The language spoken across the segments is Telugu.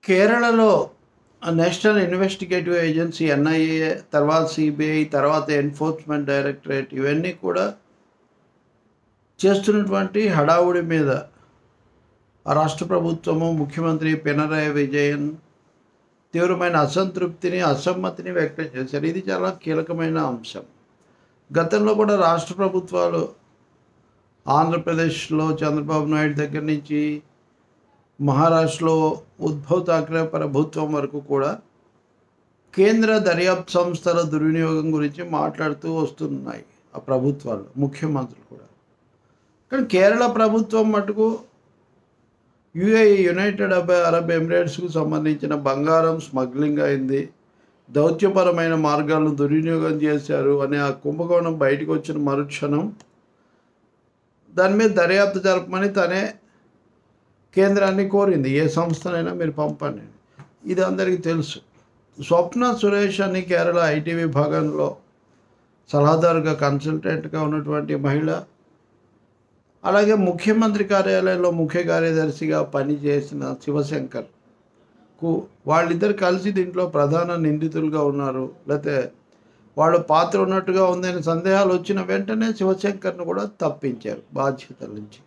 కేరళలో నేషనల్ ఇన్వెస్టిగేటివ్ ఏజెన్సీ ఎన్ఐఏ తర్వాత సిబిఐ తర్వాత ఎన్ఫోర్స్మెంట్ డైరెక్టరేట్ ఇవన్నీ కూడా చేస్తున్నటువంటి హడావుడి మీద ఆ రాష్ట్ర ప్రభుత్వము ముఖ్యమంత్రి పినరాయి విజయన్ తీవ్రమైన అసంతృప్తిని అసమ్మతిని వ్యక్తం చేశారు ఇది చాలా కీలకమైన అంశం గతంలో కూడా రాష్ట్ర ప్రభుత్వాలు ఆంధ్రప్రదేశ్లో చంద్రబాబు నాయుడు దగ్గర నుంచి మహారాష్ట్రలో ఉద్భవ్ ఠాక్రే ప్రభుత్వం వరకు కూడా కేంద్ర దర్యాప్తు సంస్థల దుర్వినియోగం గురించి మాట్లాడుతూ వస్తున్నాయి ఆ ప్రభుత్వాలు ముఖ్యమంత్రులు కూడా కానీ కేరళ ప్రభుత్వం మటుకు యుఏఈ యునైటెడ్ అరబ్ అరబ్ ఎమిరేట్స్కు సంబంధించిన బంగారం స్మగ్లింగ్ అయింది దౌత్యపరమైన మార్గాలను దుర్వినియోగం చేశారు అనే ఆ కుంభకోణం బయటకు వచ్చిన మరుక్షణం దాని మీద దర్యాప్తు జరపమని తనే కేంద్రాన్ని కోరింది ఏ సంస్థనైనా మీరు పంపండి ఇది అందరికీ తెలుసు స్వప్న సురేష్ అని కేరళ ఐటీ విభాగంలో సలహాదారుగా కన్సల్టెంట్గా ఉన్నటువంటి మహిళ అలాగే ముఖ్యమంత్రి కార్యాలయంలో ముఖ్య కార్యదర్శిగా పనిచేసిన శివశంకర్ కు వాళ్ళిద్దరు కలిసి దీంట్లో ప్రధాన నిందితులుగా ఉన్నారు లేకపోతే వాళ్ళ పాత్ర ఉన్నట్టుగా ఉందని సందేహాలు వచ్చిన వెంటనే శివశంకర్ను కూడా తప్పించారు బాధ్యతల నుంచి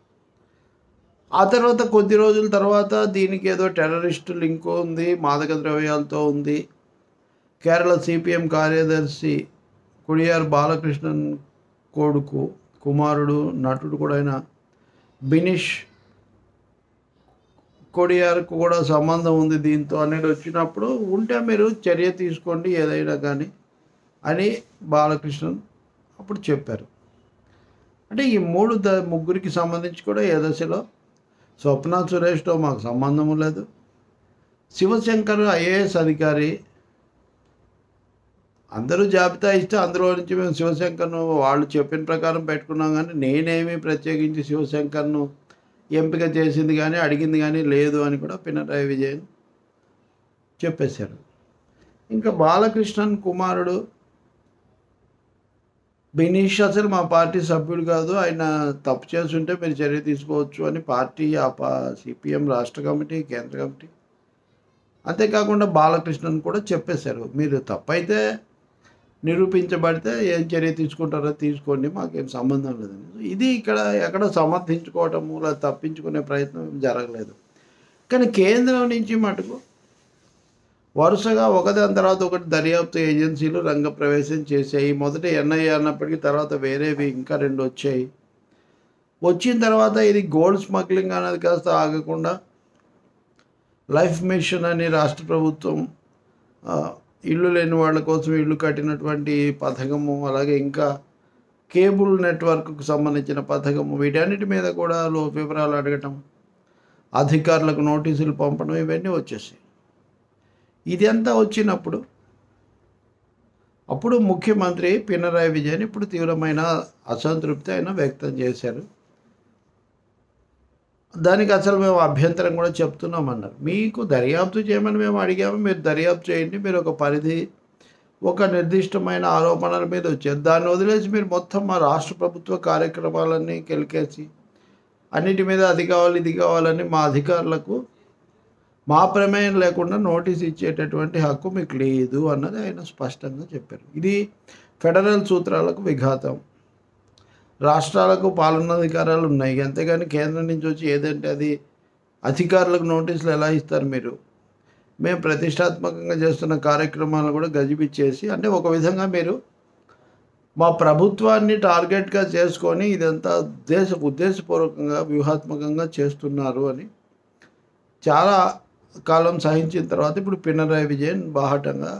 ఆ తర్వాత కొద్ది రోజుల తర్వాత దీనికి ఏదో టెర్రరిస్ట్ లింక్ ఉంది మాదక ద్రవ్యాలతో ఉంది కేరళ సిపిఎం కార్యదర్శి కుడియార్ బాలకృష్ణన్ కొడుకు కుమారుడు నటుడు కూడా అయిన బినిష్ కొడియార్కు కూడా సంబంధం ఉంది దీంతో అనేది వచ్చినప్పుడు ఉంటే మీరు చర్య తీసుకోండి ఏదైనా కానీ అని బాలకృష్ణన్ అప్పుడు చెప్పారు అంటే ఈ మూడు ద ముగ్గురికి సంబంధించి కూడా ఏ దశలో స్వప్న సురేష్తో మాకు సంబంధము లేదు శివశంకర్ ఐఏఎస్ అధికారి అందరూ జాబితా ఇస్తే అందులో నుంచి మేము శివశంకర్ను వాళ్ళు చెప్పిన ప్రకారం పెట్టుకున్నాం కానీ నేనేమి ప్రత్యేకించి శివశంకర్ను ఎంపిక చేసింది కానీ అడిగింది కానీ లేదు అని కూడా పినరాయి విజయన్ చెప్పేశారు ఇంకా బాలకృష్ణన్ కుమారుడు బినీష్ అసలు మా పార్టీ సభ్యుడు కాదు ఆయన తప్పు చేస్తుంటే మీరు చర్య తీసుకోవచ్చు అని పార్టీ ఆ పా సిపిఎం రాష్ట్ర కమిటీ కేంద్ర కమిటీ అంతేకాకుండా బాలకృష్ణన్ కూడా చెప్పేశారు మీరు తప్పైతే నిరూపించబడితే ఏం చర్య తీసుకుంటారో తీసుకోండి మాకేం సంబంధం లేదని ఇది ఇక్కడ ఎక్కడ సమర్థించుకోవటము లేదా తప్పించుకునే ప్రయత్నం ఏం జరగలేదు కానీ కేంద్రం నుంచి మటుకు వరుసగా ఒకదాని తర్వాత ఒకటి దర్యాప్తు ఏజెన్సీలు రంగప్రవేశం చేశాయి మొదట ఎన్ఐఏ అన్నప్పటికీ తర్వాత వేరేవి ఇంకా రెండు వచ్చాయి వచ్చిన తర్వాత ఇది గోల్డ్ స్మగ్లింగ్ అనేది కాస్త ఆగకుండా లైఫ్ మిషన్ అని రాష్ట్ర ప్రభుత్వం ఆ, ఇల్లు లేని వాళ్ళ కోసం ఇల్లు కట్టినటువంటి పథకము అలాగే ఇంకా కేబుల్ నెట్వర్క్కు సంబంధించిన పథకము వీటన్నిటి మీద కూడా లో వివరాలు అడగటం అధికారులకు నోటీసులు పంపడం ఇవన్నీ వచ్చేసాయి ఇది అంతా వచ్చినప్పుడు అప్పుడు ముఖ్యమంత్రి పినరాయి విజయన్ ఇప్పుడు తీవ్రమైన అసంతృప్తి ఆయన వ్యక్తం చేశారు దానికి అసలు మేము అభ్యంతరం కూడా చెప్తున్నామన్నారు మీకు దర్యాప్తు చేయమని మేము అడిగాము మీరు దర్యాప్తు చేయండి మీరు ఒక పరిధి ఒక నిర్దిష్టమైన ఆరోపణల మీద వచ్చారు దాన్ని వదిలేసి మీరు మొత్తం మా రాష్ట్ర ప్రభుత్వ కార్యక్రమాలన్నీ కెలికేసి అన్నిటి మీద అది కావాలి ఇది కావాలని మా అధికారులకు మా ప్రమేయం లేకుండా నోటీస్ ఇచ్చేటటువంటి హక్కు మీకు లేదు అన్నది ఆయన స్పష్టంగా చెప్పారు ఇది ఫెడరల్ సూత్రాలకు విఘాతం రాష్ట్రాలకు పాలనాధికారాలు ఉన్నాయి అంతేగాని కేంద్రం నుంచి వచ్చి ఏదంటే అది అధికారులకు నోటీసులు ఎలా ఇస్తారు మీరు మేము ప్రతిష్టాత్మకంగా చేస్తున్న కార్యక్రమాలను కూడా గజిబిచ్చేసి అంటే ఒక విధంగా మీరు మా ప్రభుత్వాన్ని టార్గెట్గా చేసుకొని ఇదంతా ఉద్దేశ ఉద్దేశపూర్వకంగా వ్యూహాత్మకంగా చేస్తున్నారు అని చాలా కాలం సహించిన తర్వాత ఇప్పుడు పినరాయి విజయన్ బాహటంగా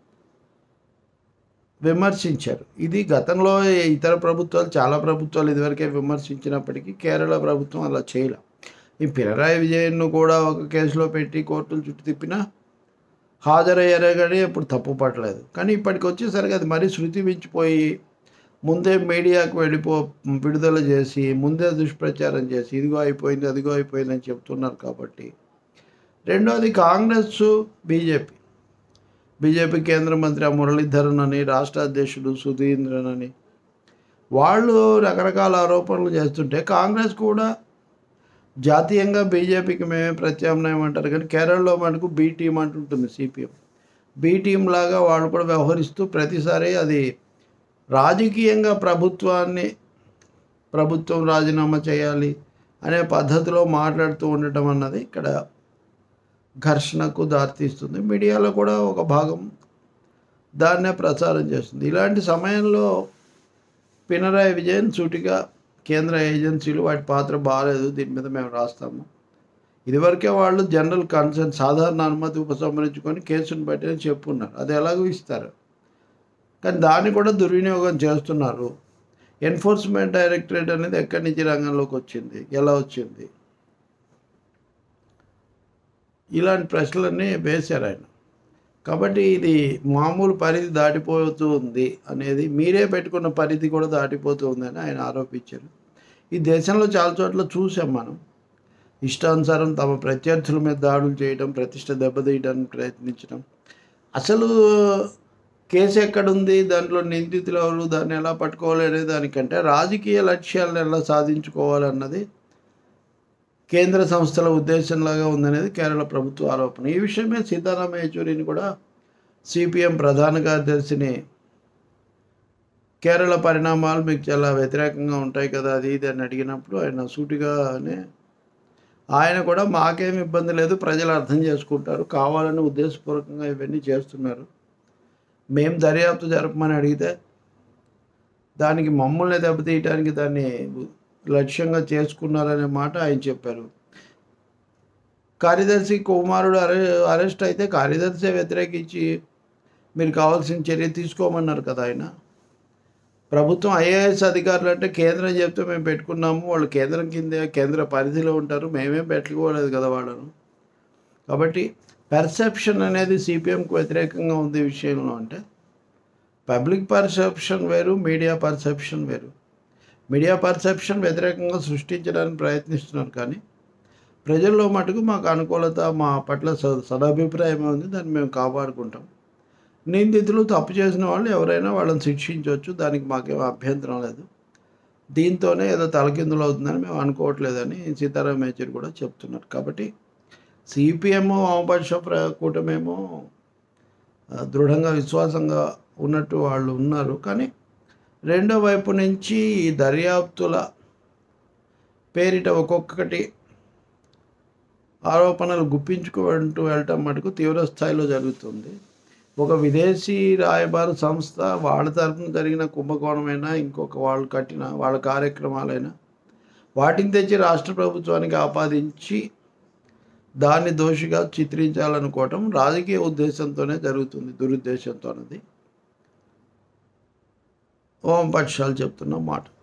విమర్శించారు ఇది గతంలో ఇతర ప్రభుత్వాలు చాలా ప్రభుత్వాలు ఇదివరకే విమర్శించినప్పటికీ కేరళ ప్రభుత్వం అలా చేయలే ఈ పినరాయి విజయన్ను కూడా ఒక కేసులో పెట్టి కోర్టుల చుట్టూ తిప్పినా హాజరయ్యారే కానీ ఇప్పుడు తప్పు పట్టలేదు కానీ ఇప్పటికి వచ్చేసరికి అది మరీ శృతి మించిపోయి ముందే మీడియాకు వెళ్ళిపో విడుదల చేసి ముందే దుష్ప్రచారం చేసి ఇదిగో అయిపోయింది అదిగో అయిపోయింది అని చెప్తున్నారు కాబట్టి రెండోది కాంగ్రెస్ బీజేపీ బీజేపీ కేంద్ర మంత్రి ఆ మురళీధరన్ అని రాష్ట్ర అధ్యక్షుడు సుధీంద్రన్ అని వాళ్ళు రకరకాల ఆరోపణలు చేస్తుంటే కాంగ్రెస్ కూడా జాతీయంగా బీజేపీకి మేమే ప్రత్యామ్నాయం అంటారు కానీ కేరళలో మనకు బీ టీం అంటుంటుంది సిపిఎం బీ టీం లాగా వాళ్ళు కూడా వ్యవహరిస్తూ ప్రతిసారి అది రాజకీయంగా ప్రభుత్వాన్ని ప్రభుత్వం రాజీనామా చేయాలి అనే పద్ధతిలో మాట్లాడుతూ ఉండటం అన్నది ఇక్కడ ఘర్షణకు దారితీస్తుంది మీడియాలో కూడా ఒక భాగం దాన్నే ప్రచారం చేస్తుంది ఇలాంటి సమయంలో పినరాయి విజయన్ సూటిగా కేంద్ర ఏజెన్సీలు వాటి పాత్ర బాగాలేదు దీని మీద మేము రాస్తాము ఇదివరకే వాళ్ళు జనరల్ కన్సర్న్ సాధారణ అనుమతి ఉపసంహరించుకొని కేసును బట్టి అని చెప్పున్నారు అది ఎలాగో ఇస్తారు కానీ దాన్ని కూడా దుర్వినియోగం చేస్తున్నారు ఎన్ఫోర్స్మెంట్ డైరెక్టరేట్ అనేది ఎక్కడి నుంచి రంగంలోకి వచ్చింది ఎలా వచ్చింది ఇలాంటి ప్రశ్నలన్నీ వేశారు ఆయన కాబట్టి ఇది మామూలు పరిధి దాటిపోతూ ఉంది అనేది మీరే పెట్టుకున్న పరిధి కూడా దాటిపోతూ ఉందని ఆయన ఆరోపించారు ఈ దేశంలో చాలా చోట్ల చూసాం మనం ఇష్టానుసారం తమ ప్రత్యర్థుల మీద దాడులు చేయడం ప్రతిష్ట దెబ్బతీయడానికి ప్రయత్నించడం అసలు కేసు ఎక్కడుంది దాంట్లో నిందితులు ఎవరు దాన్ని ఎలా పట్టుకోవాలి అనే దానికంటే రాజకీయ లక్ష్యాలను ఎలా సాధించుకోవాలన్నది కేంద్ర సంస్థల ఉద్దేశంలాగా ఉందనేది కేరళ ప్రభుత్వ ఆరోపణ ఈ విషయమే సీతారామ యేచూరిని కూడా సిపిఎం ప్రధాన కార్యదర్శిని కేరళ పరిణామాలు మీకు చాలా వ్యతిరేకంగా ఉంటాయి కదా అది ఇది అని అడిగినప్పుడు ఆయన సూటిగానే ఆయన కూడా మాకేం ఇబ్బంది లేదు ప్రజలు అర్థం చేసుకుంటారు కావాలని ఉద్దేశపూర్వకంగా ఇవన్నీ చేస్తున్నారు మేము దర్యాప్తు జరపమని అడిగితే దానికి మమ్మల్ని దెబ్బతీయటానికి దాన్ని లక్ష్యంగా చేసుకున్నారనే మాట ఆయన చెప్పారు కార్యదర్శి కుమారుడు అరె అరెస్ట్ అయితే కార్యదర్శి వ్యతిరేకించి మీరు కావాల్సిన చర్య తీసుకోమన్నారు కదా ఆయన ప్రభుత్వం ఐఏఎస్ అధికారులు అంటే కేంద్రం చెప్తే మేము పెట్టుకున్నాము వాళ్ళు కేంద్రం కింద కేంద్ర పరిధిలో ఉంటారు మేమేం పెట్టుకోలేదు కదా వాళ్ళను కాబట్టి పర్సెప్షన్ అనేది సిపిఎంకు వ్యతిరేకంగా ఉంది ఈ విషయంలో అంటే పబ్లిక్ పర్సెప్షన్ వేరు మీడియా పర్సెప్షన్ వేరు మీడియా పర్సెప్షన్ వ్యతిరేకంగా సృష్టించడానికి ప్రయత్నిస్తున్నారు కానీ ప్రజల్లో మటుకు మాకు అనుకూలత మా పట్ల స సదభిప్రాయం ఉంది దాన్ని మేము కాపాడుకుంటాం నిందితులు తప్పు చేసిన వాళ్ళు ఎవరైనా వాళ్ళని శిక్షించవచ్చు దానికి మాకేం అభ్యంతరం లేదు దీంతోనే ఏదో తలకిందులు అవుతుందని మేము అనుకోవట్లేదని సీతారాం యేచూరి కూడా చెప్తున్నారు కాబట్టి సిపిఎం వామపక్ష ప్ర కూటమేమో ఆ, దృఢంగా విశ్వాసంగా ఉన్నట్టు వాళ్ళు ఉన్నారు కానీ రెండో వైపు నుంచి ఈ దర్యాప్తుల పేరిట ఒక్కొక్కటి ఆరోపణలు గుప్పించుకుంటూ వెళ్ళటం మటుకు తీవ్ర స్థాయిలో జరుగుతుంది ఒక విదేశీ రాయబార సంస్థ వాళ్ళ తరఫున జరిగిన కుంభకోణమైనా ఇంకొక వాళ్ళు కట్టిన వాళ్ళ కార్యక్రమాలైనా వాటిని తెచ్చి రాష్ట్ర ప్రభుత్వానికి ఆపాదించి దాన్ని దోషిగా చిత్రించాలనుకోవటం రాజకీయ ఉద్దేశంతోనే జరుగుతుంది దురుద్దేశంతో అన్నది ఓం పక్షాలు చెప్తున్న మాట